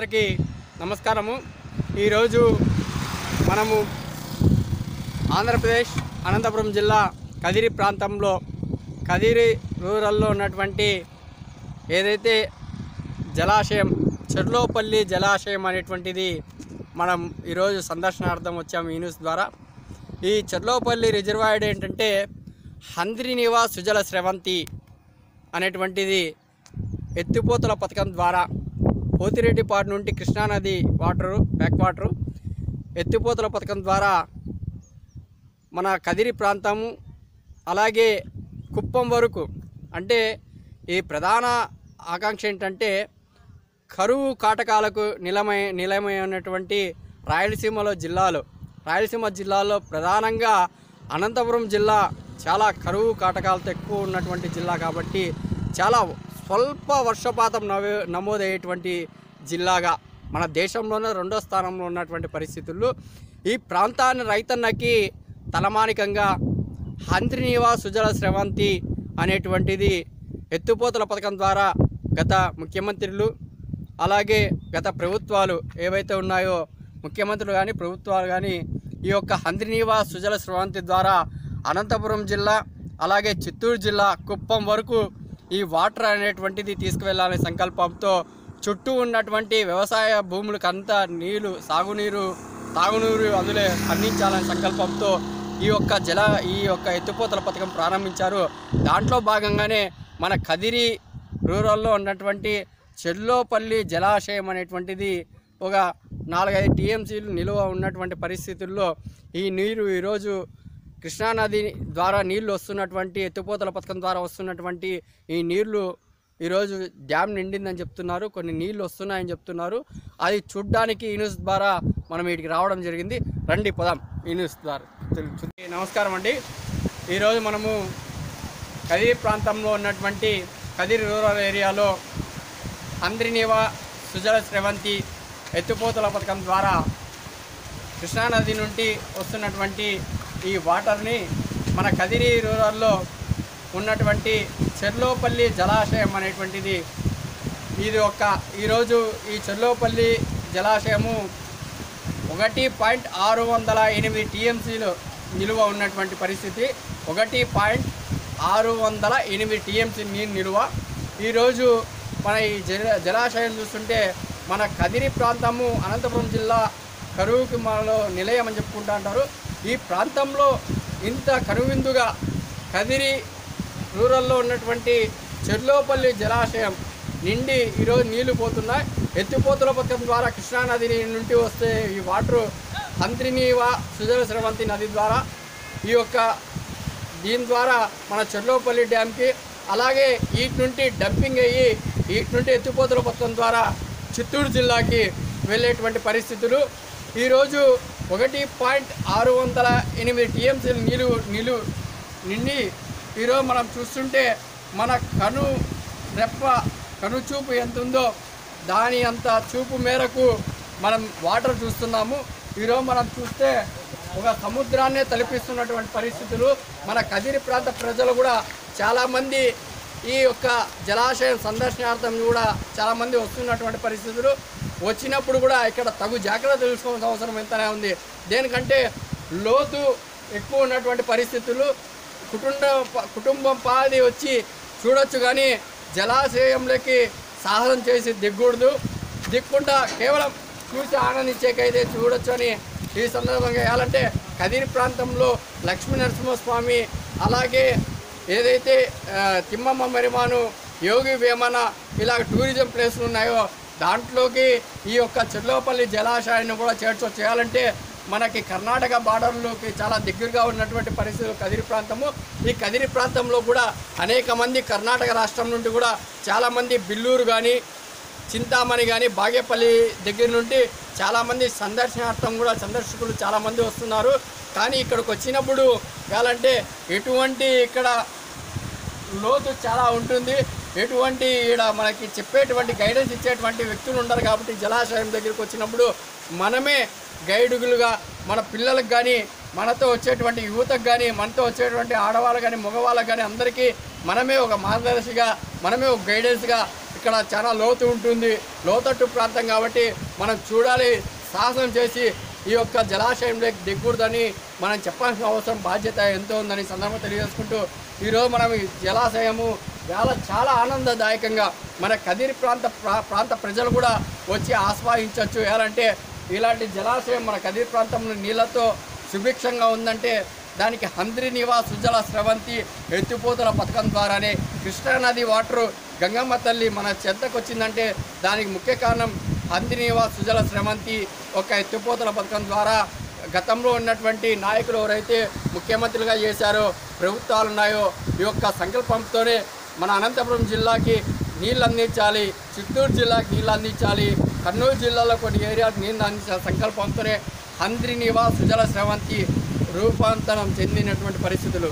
మిత్రులందరికీ నమస్కారము ఈరోజు మనము ఆంధ్రప్రదేశ్ అనంతపురం జిల్లా కదిరి ప్రాంతంలో కదిరి రూరల్లో ఉన్నటువంటి ఏదైతే జలాశయం చెర్లోపల్లి జలాశయం అనేటువంటిది మనం ఈరోజు సందర్శనార్థం వచ్చాము ఈ న్యూస్ ద్వారా ఈ చెర్లోపల్లి రిజర్వాయర్ ఏంటంటే హంద్రినివా సుజల స్రవంతి అనేటువంటిది ఎత్తిపోతల పథకం ద్వారా పోతిరెడ్డిపాడు నుండి కృష్ణానది వాటరు బ్యాక్ వాటరు ఎత్తిపోతల పథకం ద్వారా మన కదిరి ప్రాంతము అలాగే కుప్పం వరకు అంటే ఈ ప్రధాన ఆకాంక్ష ఏంటంటే కరువు కాటకాలకు నిలమై నిలమైనటువంటి రాయలసీమలో జిల్లాలు రాయలసీమ జిల్లాలో ప్రధానంగా అనంతపురం జిల్లా చాలా కరువు కాటకాలతో ఎక్కువ ఉన్నటువంటి జిల్లా కాబట్టి చాలా స్వల్ప వర్షపాతం నమో నమోదయ్యేటువంటి జిల్లాగా మన దేశంలోనే రెండో స్థానంలో ఉన్నటువంటి పరిస్థితుల్లో ఈ ప్రాంతాన్ని రైతన్నకి తలమానికంగా హంద్రినీవా సుజల స్రవంతి అనేటువంటిది ఎత్తుపోతల పథకం ద్వారా గత ముఖ్యమంత్రులు అలాగే గత ప్రభుత్వాలు ఏవైతే ఉన్నాయో ముఖ్యమంత్రులు కానీ ప్రభుత్వాలు కానీ ఈ యొక్క హంద్రినీవా సుజల స్రవంతి ద్వారా అనంతపురం జిల్లా అలాగే చిత్తూరు జిల్లా కుప్పం వరకు ఈ వాటర్ అనేటువంటిది తీసుకువెళ్ళాలనే సంకల్పంతో చుట్టూ ఉన్నటువంటి వ్యవసాయ భూములకు అంతా నీళ్లు సాగునీరు తాగునీరు అందులే అందించాలనే సంకల్పంతో ఈ యొక్క జల ఈ యొక్క ఎత్తిపోతల పథకం ప్రారంభించారు దాంట్లో భాగంగానే మన కదిరి రూరల్లో ఉన్నటువంటి చెల్లోపల్లి జలాశయం అనేటువంటిది ఒక నాలుగైదు టీఎంసీలు నిలువ ఉన్నటువంటి పరిస్థితుల్లో ఈ నీరు ఈరోజు కృష్ణానది ద్వారా నీళ్లు వస్తున్నటువంటి ఎత్తిపోతల పథకం ద్వారా వస్తున్నటువంటి ఈ నీళ్లు ఈరోజు డ్యామ్ నిండిందని చెప్తున్నారు కొన్ని నీళ్లు వస్తున్నాయని చెప్తున్నారు అది చూడ్డానికి ఈ న్యూస్ ద్వారా మనం వీటికి రావడం జరిగింది రండి పదాం ఈ న్యూస్ ద్వారా తెలు- నమస్కారం అండి ఈరోజు మనము కదిరి ప్రాంతంలో ఉన్నటువంటి కదిరి రూరల్ ఏరియాలో అంద్రినివా సుజల స్రవంతి ఎత్తిపోతల పథకం ద్వారా కృష్ణానది నుండి వస్తున్నటువంటి ఈ వాటర్ని మన కదిరి రూరల్లో ఉన్నటువంటి చెర్లోపల్లి జలాశయం అనేటువంటిది ఇది ఒక ఈరోజు ఈ చెర్లోపల్లి జలాశయము ఒకటి పాయింట్ ఆరు వందల ఎనిమిది టీఎంసీలు నిలువ ఉన్నటువంటి పరిస్థితి ఒకటి పాయింట్ ఆరు వందల ఎనిమిది టీఎంసీ నీరు నిలువ ఈరోజు మన ఈ జల జలాశయం చూస్తుంటే మన కదిరి ప్రాంతము అనంతపురం జిల్లా కరువుకి మనలో నిలయం అని చెప్పుకుంటా అంటారు ఈ ప్రాంతంలో ఇంత కరువిందుగా కదిరి రూరల్లో ఉన్నటువంటి చెర్లోపల్లి జలాశయం నిండి ఈరోజు నీళ్లు పోతున్నాయి ఎత్తిపోతుల పథకం ద్వారా కృష్ణానది నుండి వస్తే ఈ వాటర్ హంత్రినీవా సుజల స్రవంతి నది ద్వారా ఈ యొక్క దీని ద్వారా మన చెర్లోపల్లి డ్యామ్కి అలాగే ఈటి నుండి డంపింగ్ అయ్యి ఈటి నుండి ఎత్తిపోతుల పథకం ద్వారా చిత్తూరు జిల్లాకి వెళ్ళేటువంటి పరిస్థితులు ఈరోజు ఒకటి పాయింట్ ఆరు వందల ఎనిమిది టీఎంసీలు నీళ్ళు నీళ్ళు నిండి ఈరోజు మనం చూస్తుంటే మన కను రెప్ప కనుచూపు ఎంత ఉందో దాని అంత చూపు మేరకు మనం వాటర్ చూస్తున్నాము ఈరోజు మనం చూస్తే ఒక సముద్రాన్నే తలపిస్తున్నటువంటి పరిస్థితులు మన కదిరి ప్రాంత ప్రజలు కూడా చాలామంది ఈ యొక్క జలాశయం సందర్శనార్థం కూడా చాలామంది వస్తున్నటువంటి పరిస్థితులు వచ్చినప్పుడు కూడా ఇక్కడ తగు జాగ్రత్త తెలుసుకోవాల్సిన అవసరం ఎంతనే ఉంది దేనికంటే లోతు ఎక్కువ ఉన్నటువంటి పరిస్థితులు కుటుంబ కుటుంబం పాది వచ్చి చూడొచ్చు కానీ జలాశయంలోకి సాహసం చేసి దిగకూడదు దిక్కుండా కేవలం చూసి ఆనందించేకైతే చూడొచ్చు అని ఈ సందర్భంగా వేయాలంటే కదిరి ప్రాంతంలో లక్ష్మీ నరసింహస్వామి అలాగే ఏదైతే ఆ, తిమ్మమ్మ మరిమాను యోగి వేమన ఇలా టూరిజం ప్లేస్లు ఉన్నాయో దాంట్లోకి ఈ యొక్క చెర్లోపల్లి జలాశయాన్ని కూడా చేర్చో చేయాలంటే మనకి కర్ణాటక బార్డర్లోకి చాలా దగ్గరగా ఉన్నటువంటి పరిస్థితులు కదిరి ప్రాంతము ఈ కదిరి ప్రాంతంలో కూడా అనేక మంది కర్ణాటక రాష్ట్రం నుండి కూడా చాలామంది బిల్లూరు కానీ చింతామణి కానీ బాగేపల్లి దగ్గర నుండి చాలామంది సందర్శనార్థం కూడా సందర్శకులు చాలామంది వస్తున్నారు కానీ ఇక్కడికి వచ్చినప్పుడు ఎలాంటే ఎటువంటి ఇక్కడ లోతు చాలా ఉంటుంది ఎటువంటి ఈడ మనకి చెప్పేటువంటి గైడెన్స్ ఇచ్చేటువంటి వ్యక్తులు ఉండరు కాబట్టి జలాశయం దగ్గరికి వచ్చినప్పుడు మనమే గైడుగులుగా మన పిల్లలకు కానీ మనతో వచ్చేటువంటి యువతకు కానీ మనతో వచ్చేటువంటి ఆడవాళ్ళకు కానీ మగవాళ్ళకు కానీ అందరికీ మనమే ఒక మార్గదర్శిగా మనమే ఒక గైడెన్స్గా ఇక్కడ చాలా లోతు ఉంటుంది లోతట్టు ప్రాంతం కాబట్టి మనం చూడాలి సాహసం చేసి ఈ యొక్క జలాశయంలోకి దిగకూడదని మనం చెప్పాల్సిన అవసరం బాధ్యత ఎంతో ఉందని ఈ సందర్భంగా తెలియజేసుకుంటూ ఈరోజు మనం ఈ జలాశయము చాలా చాలా ఆనందదాయకంగా మన కదిరి ప్రాంత ప్రా- ప్రాంత ప్రజలు కూడా వచ్చి ఆస్వాదించవచ్చు ఎలాంటే ఇలాంటి జలాశయం మన కదిరి ప్రాంతంలో నీళ్ళతో సుభిక్షంగా ఉందంటే దానికి హంద్రి నివాస్ సుజల స్రవంతి ఎత్తిపోతల పథకం ద్వారానే కృష్ణానది వాటరు గంగమ్మ తల్లి మన చెంతకు వచ్చిందంటే దానికి ముఖ్య కారణం హంద్రి నివాస్ సుజల స్రవంతి ఒక ఎత్తిపోతల పథకం ద్వారా గతంలో ఉన్నటువంటి నాయకులు ఎవరైతే ముఖ్యమంత్రులుగా చేశారో ప్రభుత్వాలు ఉన్నాయో ఈ యొక్క సంకల్పంతోనే మన అనంతపురం జిల్లాకి నీళ్ళు అందించాలి చిత్తూరు జిల్లాకి నీళ్ళు అందించాలి కర్నూలు జిల్లాలో కొన్ని ఏరియాలకు నీళ్ళు అందించాలి సంకల్పంతోనే హంద్రి నివాస్ సుజల స్రవంతి రూపాంతరం చెందినటువంటి పరిస్థితులు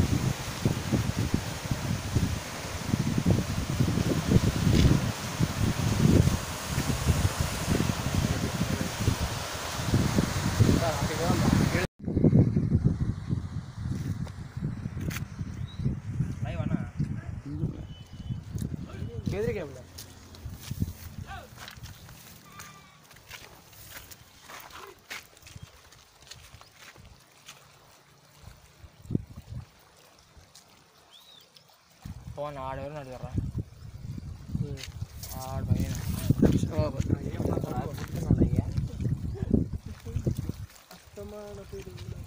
ఫోన్ ఆడెవరు అడిగారా ఆడ పైన శోభ. అయ్యా